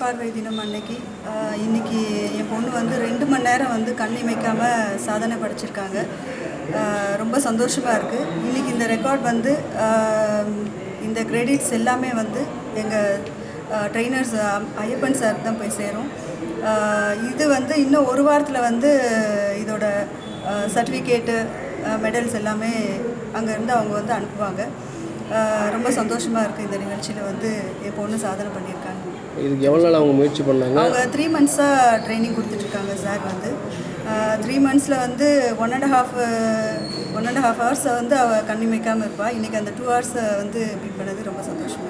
பார்வை தினம் அன்னைக்கு ஆஹ், இன்னைக்கு என் பொண்ணு வந்து ரெண்டு மணி நேரம் வந்து கண் இமைக்காமல் சாதனை படைச்சிருக்காங்க ஆஹ், ரொம்ப சந்தோஷமாக இருக்குது இன்னைக்கு இந்த ரெக்கார்ட் வந்து ஆஹ், இந்த கிரெடிட்ஸ் எல்லாமே வந்து எங்கள் ட்ரெயினர்ஸ் ஐயப்பன் சார் தான் போய் சேரும் ஆஹ், இது வந்து இன்னும் ஒரு வாரத்தில் வந்து இதோட சர்டிஃபிகேட்டு மெடல்ஸ் எல்லாமே அங்கேருந்து அவங்க வந்து அனுப்புவாங்க ஆஹ் ரொம்ப சந்தோஷமாக இருக்குது இந்த நிகழ்ச்சியில் வந்து என் பொண்ணு சாதனை பண்ணியிருக்காங்க இதுக்கு எவ்வளோ நாள் அவங்க முயற்சி பண்ணாங்க அவங்க த்ரீ மந்த்ஸாக ட்ரைனிங் கொடுத்துட்ருக்காங்க சார் வந்து த்ரீ மந்த்ஸில் வந்து one and half one and half ஹவர்ஸை வந்து அவள் கண்ணிமைக்காமல் இருப்பாள் இன்றைக்கி அந்த டூ ஹவர்ஸை வந்து பீட் பண்ணது ரொம்ப சந்தோஷம்